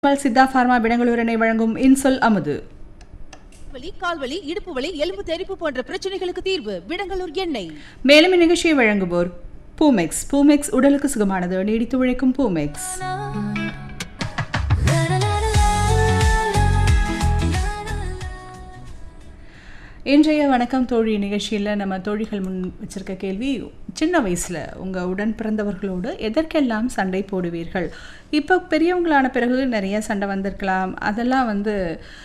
மல் சித்தா பார்மா விடங்களூரனை வழங்கும் இன்சொல் அமுது வலி கால்வலி இடுப்பு வலி எலும்பு தெறிப்பு போன்ற பிரச்சனைகளுக்கு தீர்வு விடங்கலூர் எண்ணெய் மேலும் இந்நிகழ்ச்சியை வழங்குவோர் பூமெக்ஸ் பூமெக்ஸ் உடலுக்கு சுகமானது நீடித்து உழைக்கும் பூமெக்ஸ் இன்றைய வணக்கம் தோழி நிகழ்ச்சியில் நம்ம தோழிகள் முன் வச்சிருக்க கேள்வி சின்ன வயசில் உங்கள் உடன் பிறந்தவர்களோடு எதற்கெல்லாம் சண்டை போடுவீர்கள் இப்போ பெரியவங்களான பிறகு நிறைய சண்டை வந்திருக்கலாம் அதெல்லாம் வந்து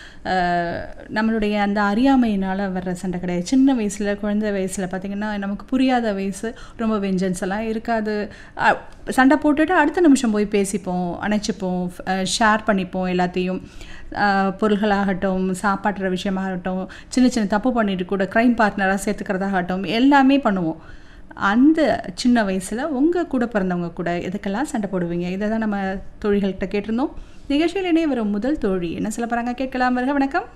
அஹ், நம்மளுடைய அந்த அறியாமையினால் வர்ற சண்டை கிடையாது சின்ன வயசில் குழந்தை வயசில் பார்த்திங்கன்னா நமக்கு புரியாத வயசு ரொம்ப வெஞ்சன்ஸ் எல்லாம் இருக்காது அ- சண்டை போட்டுட்டு அடுத்த நிமிஷம் போய் பேசிப்போம் அணைச்சிப்போம் ஷேர் பண்ணிப்போம் எல்லாத்தையும் ஆஹ் பொருள்களாகட்டும் சாப்பாட்டுற விஷயமாகட்டும் சின்ன சின்ன தப்பு பண்ணிட்டு கூட க்ரைம் பார்ட்னராக சேர்த்துக்கிறதாகட்டும் எல்லாமே பண்ணுவோம் அந்த சின்ன வயசில் உங்கள் கூட பிறந்தவங்க கூட எதுக்கெல்லாம் சண்டை போடுவீங்க இதை தான் நம்ம தோழிகள்கிட்ட கேட்டிருந்தோம் நிகழ்ச்சியில் இணைய வரும் முதல் தோழி என்ன சொல்ல போகிறாங்க கேட்கலாம் வருக வணக்கம்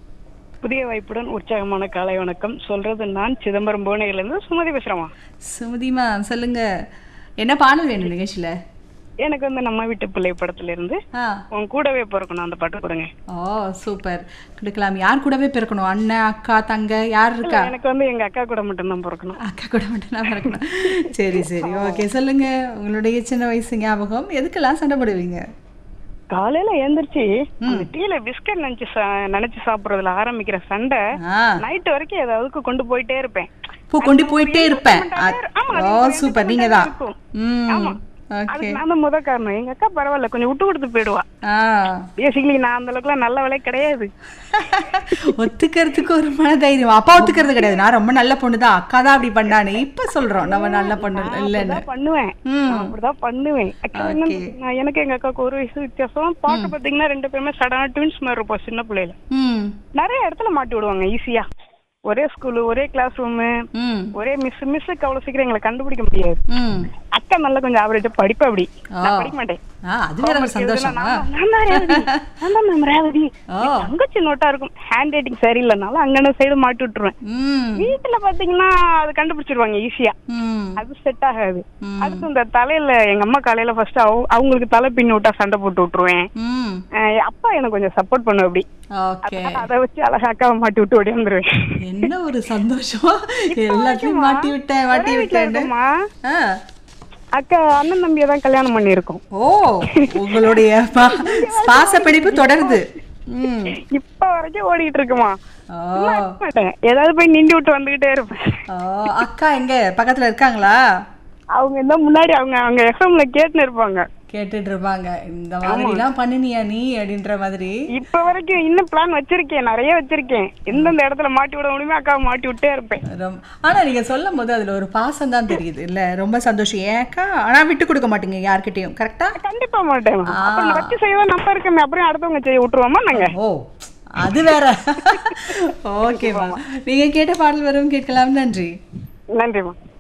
புதிய வாய்ப்புடன் உற்சாகமான காலை வணக்கம் சொல்றது நான் சிதம்பரம் புவனகிரில இருந்து சுமதி பேசுறேமா சுமதிமா சொல்லுங்க என்ன பாடல் வேணும் நிகழ்ச்சியில் எனக்கு வந்து நம்ம வீட்டு பிள்ளை படத்துல இருந்து ஆ உன் கூடவே பிறக்கணும் அந்த பாட்டு கொடுங்க ஓ சூப்பர் கொடுக்கலாம் யார் கூடவே பிறக்கணும் அண்ணன் அக்கா தங்க யார் இருக்கா எனக்கு வந்து எங்க அக்கா கூட மட்டும்தான் பிறக்கணும் அக்கா கூட மட்டும் தான் இருக்கணும் சரி சரி ஓகே சொல்லுங்க உங்களுடைய சின்ன வயசு ஞாபகம் எதுக்கெல்லாம் சண்டை போடுவீங்க காலையில எழுந்திருச்சு அந்த டீல பிஸ்கட் நினைச்சு சா- நினைச்சு சாப்பிடுறதுல ஆரம்பிக்கிற சண்டை ஆ நைட் வரைக்கும் ஏதாவது கொண்டு போயிட்டே இருப்பேன் பூ கொண்டு போயிட்டே இருப்பேன் ஆமா, ஓ அது ஒரு சூப்பர் நீங்க தான் இருக்கும். ம் ஆமா. ஓகே அதுக்கு நான் தான் முத காரணம் எங்க அக்கா பரவாயில்ல கொஞ்சம் விட்டு கொடுத்து போயிடுவா ஆ பேசிக்கலி நான் அந்த அளவுக்குலாம் நல்ல வேலை கிடையாது ஒத்துக்கிறதுக்கு ஒரு மன தைரியம் அப்பா ஒத்துக்கிறது கிடையாது நான் ரொம்ப நல்ல பொண்ணு தான் அக்கா தான் அப்படி பண்ணானே இப்ப சொல்றோம் நம்ம நல்ல பொண்ணு இல்லைன்னு அப்படிதான் பண்ணுவேன் ம். நான் அப்படிதான் பண்ணுவேன் Actually Okay. என்னன்னா, நான் எனக்கு எங்க அக்காவுக்கு ஒரு வயசு வித்தியாசம் பார்க்க பாத்தீங்கன்னா ரெண்டு பேருமே சடனா ட்வின்ஸ் மாதிரி இருப்போம் சின்ன பிள்ளையில ம் நிறைய இடத்துல மாட்டி விடுவாங்க ஈஸியா ஒரே ஸ்கூலு ஒரே கிளாஸ் ரூமு ம் ஒரே மிஸ் மிஸ்ஸுக்கு அவ்வளவு சீக்கிரம் எங்களை கண்டுபிடிக்க முடியாது ம் அக்கா நல்லா கொஞ்சம் ஆவரேஜா படிப்பா அப்படி நான் ஆ. படிக்க மாட்டேன் ஆ அது வேற ஒரு Homework சந்தோஷம் எழுதுனா நான் நான் தான் ரேவதி. நான் தான் ma'am ரேவதி. ஓ தங்கச்சி நோட்டா இருக்கும் ஹேண்ட் ரைட்டிங் சரியில்லைனாலும் அங்கன சைடு மாட்டி விட்டுருவேன் ம் வீட்டுல பாத்தீங்கன்னா அது கண்டுபிடிச்சிருவாங்க ஈஸியா ம் அது செட் ஆகாது ம். அடுத்து இந்த தலையில எங்க அம்மா காலையில ஃபர்ஸ்ட் அவங்களுக்கு தலை பின்னி விட்டா சண்டை போட்டு விட்டுருவேன் ம் அஹ் அப்பா எனக்கு கொஞ்சம் சப்போர்ட் பண்ணும் அப்படி ஓகே அதனால அதை வச்சு அழகா அக்காவை மாட்டி விட்டு ஓடி வந்துருவேன் என்ன ஒரு சந்தோஷம் எல்லாத்தையும் மாட்டி விட்டேன் மாட்டி விட்டேன்னு இருக்குமா ஆ. அக்கா அண்ணன் தம்பியை தான் கல்யாணம் பண்ணியிருக்கோம் ஓ உங்களுடைய பா- பாச பிடிப்பு தொடருது ம் இப்ப வரைக்கும் ஓடிட்டு இருக்குமா ஓ சும்மா இருக்க மாட்டேன் ஏதாவது போய் நின்று விட்டு வந்துகிட்டே இருப்பேன் ஓ அக்கா எங்க பக்கத்துல இருக்காங்களா அவங்க இந்த முன்னாடி அவங்க அவங்க எஃப்எம்ல கேட்டுன்னு இருப்பாங்க கேட்டுட்டு இருப்பாங்க இந்த மாதிரி எல்லாம் பண்ணினியா நீ அப்படின்ற மாதிரி இப்ப வரைக்கும் இன்னும் பிளான் வச்சிருக்கேன் நிறைய வச்சிருக்கேன் எந்தெந்த இடத்துல மாட்டி விட முடியுமோ அக்காவை மாட்டி விட்டே இருப்பேன் ரொம்ப ஆனா நீங்க சொல்லும் போது அதுல ஒரு பாசம் தான் தெரியுது இல்ல ரொம்ப சந்தோஷம் ஏக்கா ஆனா விட்டு கொடுக்க மாட்டீங்க யார்கிட்டயும் கரெக்டா கண்டிப்பா மாட்டேன் அப்புறம் வச்சு செய்வா நம்ம இருக்கமே அப்புறம் அடுத்தவங்க செய்ய விட்டுருவோமா நாங்க ஓ அது வேற ஓகேவா நீங்க கேட்ட பாடல் வரும் கேட்கலாம் நன்றி நன்றிமா